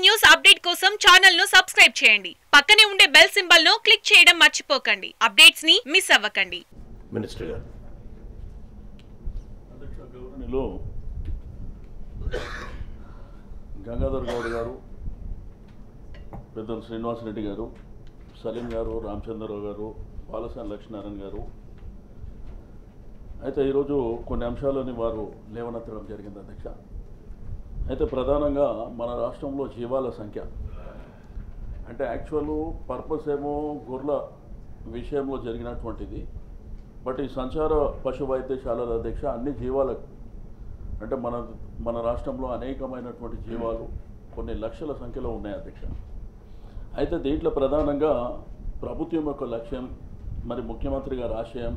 News update కోసం channel ను subscribe చేయండి పక్కనే ఉండే బెల్ సింబల్ ను క్లిక్ చేయడం మర్చిపోకండి అప్డేట్స్ ని మిస్ అవ్వకండి మినిస్టర్ గారు అధ్యక్ష గౌరవనీయులు గంగాధర్ గౌడ్ గారు పెద్దలు శ్రీనివాసరెడ్డి గారు సలీం గారు రామచంద్రరావు గారు బాలసాని లక్ష్మీనారాయణ గారు అయితే ఈరోజు కొన్ని అంశాలని వారు లేవనెత్తడం జరిగింది అధ్యక్ష అయితే ప్రధానంగా మన రాష్ట్రంలో జీవాల సంఖ్య అంటే యాక్చువల్ పర్పస్ ఏమో గొర్రెల విషయంలో జరిగినటువంటిది బట్ ఈ సంచార పశు వైద్యశాలల అధ్యక్ష అన్ని జీవాలకు అంటే మన మన రాష్ట్రంలో అనేకమైనటువంటి జీవాలు కొన్ని లక్షల సంఖ్యలో ఉన్నాయి అధ్యక్ష అయితే దీంట్లో ప్రధానంగా ప్రభుత్వం యొక్క లక్ష్యం మరి ముఖ్యమంత్రి గారి ఆశయం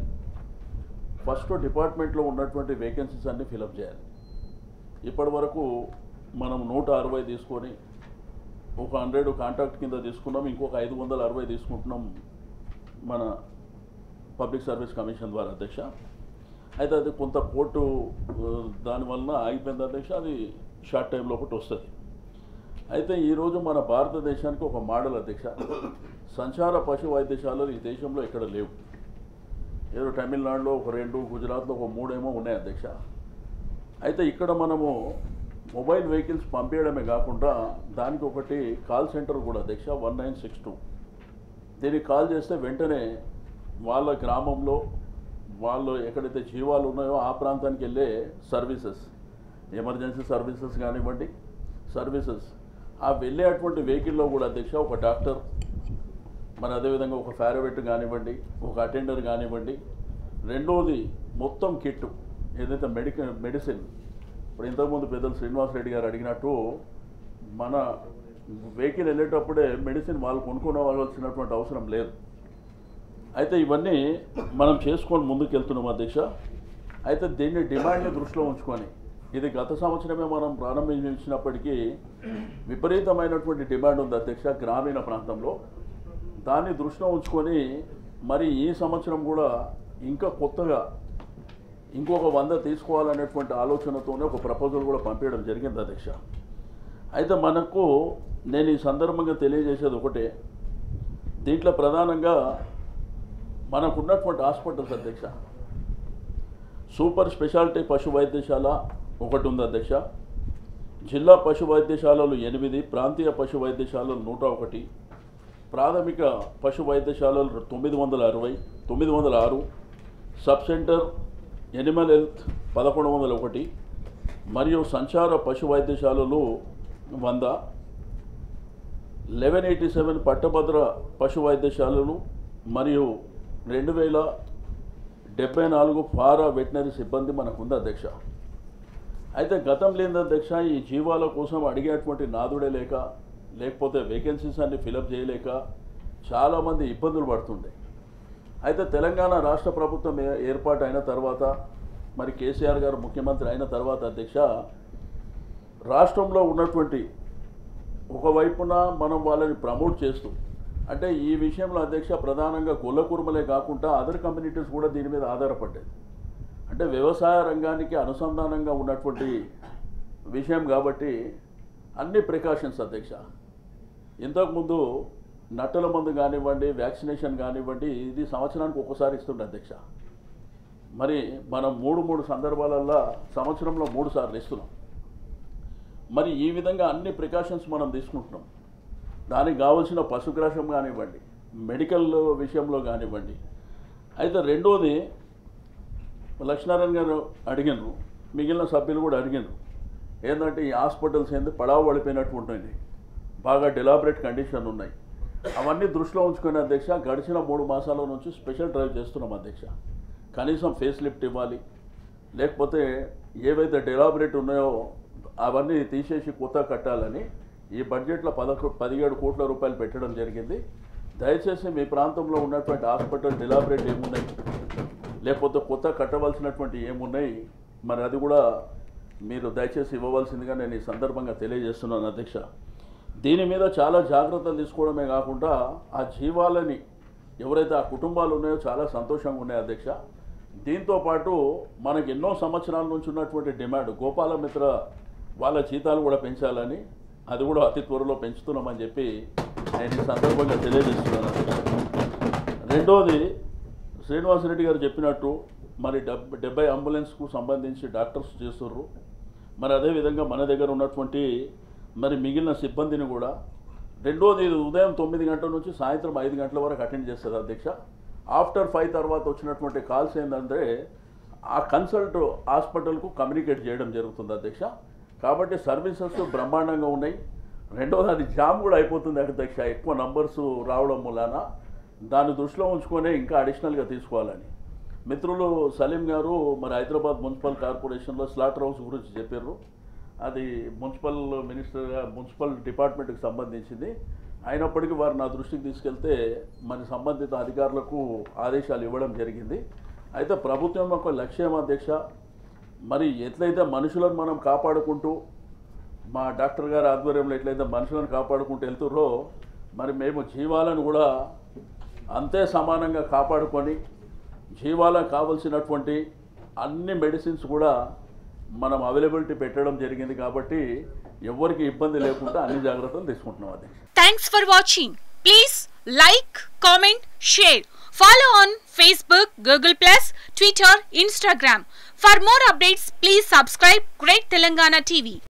ఫస్ట్ డిపార్ట్మెంట్లో ఉన్నటువంటి వేకెన్సీస్ అన్ని ఫిలప్ చేయాలి ఇప్పటి వరకు మనం నూట అరవై తీసుకొని ఒక హండ్రెడ్ కాంట్రాక్ట్ కింద తీసుకున్నాం ఇంకొక ఐదు వందల అరవై తీసుకుంటున్నాం మన పబ్లిక్ సర్వీస్ కమిషన్ ద్వారా అధ్యక్ష అయితే అది కొంత కోర్టు ఆ, దానివలన ఆగిపోయింది అధ్యక్ష అది షార్ట్ టైంలో ఒకటి వస్తుంది అయితే ఈరోజు మన భారతదేశానికి ఒక మోడల్ అధ్యక్ష సంచార పశు వైద్యశాలలు ఈ దేశంలో ఇక్కడ లేవు ఏదో తమిళనాడులో ఒక రెండు గుజరాత్లో ఒక మూడేమో ఉన్నాయి అధ్యక్ష అయితే ఇక్కడ మనము మొబైల్ వెహికల్స్ పంపించడమే కాకుండా దానికి ఒకటి కాల్ సెంటర్ కూడా అధ్యక్ష వన్ నైన్ సిక్స్ టూ దీనికి కాల్ చేస్తే వెంటనే వాళ్ళ గ్రామంలో వాళ్ళు ఎక్కడైతే జీవాలు ఉన్నాయో ఆ ప్రాంతానికి వెళ్ళే సర్వీసెస్ ఎమర్జెన్సీ సర్వీసెస్ కానివ్వండి సర్వీసెస్ ఆ వెళ్ళేటువంటి వెహికల్లో కూడా అధ్యక్ష ఒక డాక్టర్ మరి అదేవిధంగా ఒక ఫారోవెట్ కానివ్వండి ఒక అటెండర్ కానివ్వండి రెండోది మొత్తం కిట్ ఏదైతే మెడికల్ మెడిసిన్ ఇప్పుడు ఇంతకుముందు పెద్దలు శ్రీనివాసరెడ్డి గారు అడిగినట్టు మన వెహికల్ వెళ్ళేటప్పుడే మెడిసిన్ వాళ్ళు కొనుక్కోవాల్సినటువంటి అవసరం లేదు అయితే ఇవన్నీ మనం చేసుకొని ముందుకు వెళ్తున్నాం అధ్యక్ష అయితే దీన్ని డిమాండ్ని దృష్టిలో ఉంచుకొని ఇది గత సంవత్సరమే మనం ప్రారంభించినప్పటికీ విపరీతమైనటువంటి డిమాండ్ ఉంది అధ్యక్ష గ్రామీణ ప్రాంతంలో దాన్ని దృష్టిలో ఉంచుకొని మరి ఈ సంవత్సరం కూడా ఇంకా కొత్తగా ఇంకొక వంద తీసుకోవాలనేటువంటి ఆలోచనతోనే ఒక ప్రపోజల్ కూడా పంపించడం జరిగింది అధ్యక్ష అయితే మనకు నేను ఈ సందర్భంగా తెలియజేసేది ఒకటే దీంట్లో ప్రధానంగా మనకున్నటువంటి హాస్పిటల్స్ అధ్యక్ష సూపర్ స్పెషాలిటీ పశు వైద్యశాల ఒకటి ఉంది అధ్యక్ష జిల్లా పశు వైద్యశాలలు ఎనిమిది ప్రాంతీయ పశు వైద్యశాలలు నూట ఒకటి ప్రాథమిక పశు వైద్యశాలలు తొమ్మిది వందల అరవై తొమ్మిది వందల ఆరు సబ్ సెంటర్ ఎనిమల్ హెల్త్ పదకొండు వందల ఒకటి మరియు సంచార పశు వైద్యశాలలు వంద లెవెన్ ఎయిటీ సెవెన్ పట్టభద్ర పశు వైద్యశాలలు మరియు రెండు వేల డెబ్బై నాలుగు ఫారా వెటనరీ సిబ్బంది మనకు ఉంది అధ్యక్ష అయితే గతం లేని అధ్యక్ష ఈ జీవాల కోసం అడిగేటువంటి నాదుడే లేక లేకపోతే వేకెన్సీస్ అన్ని ఫిలప్ చేయలేక చాలామంది ఇబ్బందులు పడుతుండే అయితే తెలంగాణ రాష్ట్ర ప్రభుత్వం ఏ- ఏర్పాటు అయిన తర్వాత మరి కేసీఆర్ గారు ముఖ్యమంత్రి అయిన తర్వాత అధ్యక్ష రాష్ట్రంలో ఉన్నటువంటి ఒకవైపున మనం వాళ్ళని ప్రమోట్ చేస్తూ అంటే ఈ విషయంలో అధ్యక్ష ప్రధానంగా గొల్ల కుర్మలే కాకుండా అదర్ కమ్యూనిటీస్ కూడా దీని మీద ఆధారపడ్డాయి అంటే వ్యవసాయ రంగానికి అనుసంధానంగా ఉన్నటువంటి విషయం కాబట్టి అన్ని ప్రికాషన్స్ అధ్యక్ష ఇంతకుముందు నట్టల మందు కానివ్వండి వ్యాక్సినేషన్ కానివ్వండి ఇది సంవత్సరానికి ఒక్కసారి ఇస్తుండే అధ్యక్ష మరి మనం మూడు మూడు సందర్భాలల్లో సంవత్సరంలో మూడు సార్లు ఇస్తున్నాం మరి ఈ విధంగా అన్ని ప్రికాషన్స్ మనం తీసుకుంటున్నాం దానికి కావాల్సిన పశుగ్రాసం కానివ్వండి మెడికల్ విషయంలో కానివ్వండి అయితే రెండోది లక్ష్మీనారాయణ గారు అడిగినారు మిగిలిన సభ్యులు కూడా అడిగినారు ఏంటంటే ఈ హాస్పిటల్స్ ఏంది పడావ పడిపోయినట్టు ఉంటుంది బాగా డెలాబరేట్ కండిషన్ ఉన్నాయి అవన్నీ దృష్టిలో ఉంచుకునే అధ్యక్ష గడిచిన మూడు మాసాల నుంచి స్పెషల్ డ్రైవ్ చేస్తున్నాం అధ్యక్ష కనీసం ఫేస్ లిఫ్ట్ ఇవ్వాలి లేకపోతే ఏవైతే డెలాబరేట్ ఉన్నాయో అవన్నీ తీసేసి కొత్త కట్టాలని ఈ బడ్జెట్లో పదకొ పదిహేడు కోట్ల రూపాయలు పెట్టడం జరిగింది దయచేసి మీ ప్రాంతంలో ఉన్నటువంటి హాస్పిటల్ డెలాబరేట్ ఏమున్నాయి లేకపోతే కొత్త కట్టవలసినటువంటి ఏమున్నాయి మరి అది కూడా మీరు దయచేసి ఇవ్వవలసిందిగా నేను ఈ సందర్భంగా తెలియజేస్తున్నాను అధ్యక్ష దీని మీద చాలా జాగ్రత్తలు తీసుకోవడమే కాకుండా ఆ జీవాలని ఎవరైతే ఆ కుటుంబాలు ఉన్నాయో చాలా సంతోషంగా ఉన్నాయి అధ్యక్ష దీంతో పాటు మనకి ఎన్నో సంవత్సరాల నుంచి ఉన్నటువంటి డిమాండ్ గోపాలమిత్ర వాళ్ళ జీతాలు కూడా పెంచాలని అది కూడా అతి త్వరలో పెంచుతున్నామని చెప్పి నేను ఈ సందర్భంగా తెలియజేస్తున్నాను రెండోది శ్రీనివాసరెడ్డి గారు చెప్పినట్టు మరి డెబ్ డెబ్బై అంబులెన్స్కు సంబంధించి డాక్టర్స్ చేస్తుర్రు మరి అదేవిధంగా మన దగ్గర ఉన్నటువంటి మరి మిగిలిన సిబ్బందిని కూడా రెండోది ఇది ఉదయం తొమ్మిది గంటల నుంచి సాయంత్రం ఐదు గంటల వరకు అటెండ్ చేస్తుంది అధ్యక్ష ఆఫ్టర్ ఫైవ్ తర్వాత వచ్చినటువంటి కాల్స్ ఏంటంటే ఆ కన్సల్ట్ హాస్పిటల్కు కమ్యూనికేట్ చేయడం జరుగుతుంది అధ్యక్ష కాబట్టి సర్వీసెస్ బ్రహ్మాండంగా ఉన్నాయి రెండోది అది జామ్ కూడా అయిపోతుంది అధ్యక్ష ఎక్కువ నంబర్స్ రావడం మూలాన దాన్ని దృష్టిలో ఉంచుకొనే ఇంకా అడిషనల్గా తీసుకోవాలని మిత్రులు సలీం గారు మరి హైదరాబాద్ మున్సిపల్ కార్పొరేషన్లో స్లాటర్ హౌస్ గురించి చెప్పారు అది మున్సిపల్ మినిస్టర్గా మున్సిపల్ డిపార్ట్మెంట్కి సంబంధించింది అయినప్పటికీ వారు నా దృష్టికి తీసుకెళ్తే మరి సంబంధిత అధికారులకు ఆదేశాలు ఇవ్వడం జరిగింది అయితే ప్రభుత్వం యొక్క లక్ష్యం అధ్యక్ష మరి ఎట్లయితే మనుషులను మనం కాపాడుకుంటూ మా డాక్టర్ గారి ఆధ్వర్యంలో ఎట్లయితే మనుషులను కాపాడుకుంటూ వెళ్తుర్రో మరి మేము జీవాలను కూడా అంతే సమానంగా కాపాడుకొని జీవాలకు కావలసినటువంటి అన్ని మెడిసిన్స్ కూడా మనం అవైలబిలిటీ పెట్టడం జరిగింది కాబట్టి ఎవరికి ఇబ్బంది లేకుండా అన్ని జాగ్రత్తలు తీసుకుంటున్నాం అది Thanks for watching. Please like, comment, share. Follow on Facebook, Google Plus, Twitter, Instagram. For more updates, please subscribe Great Telangana TV.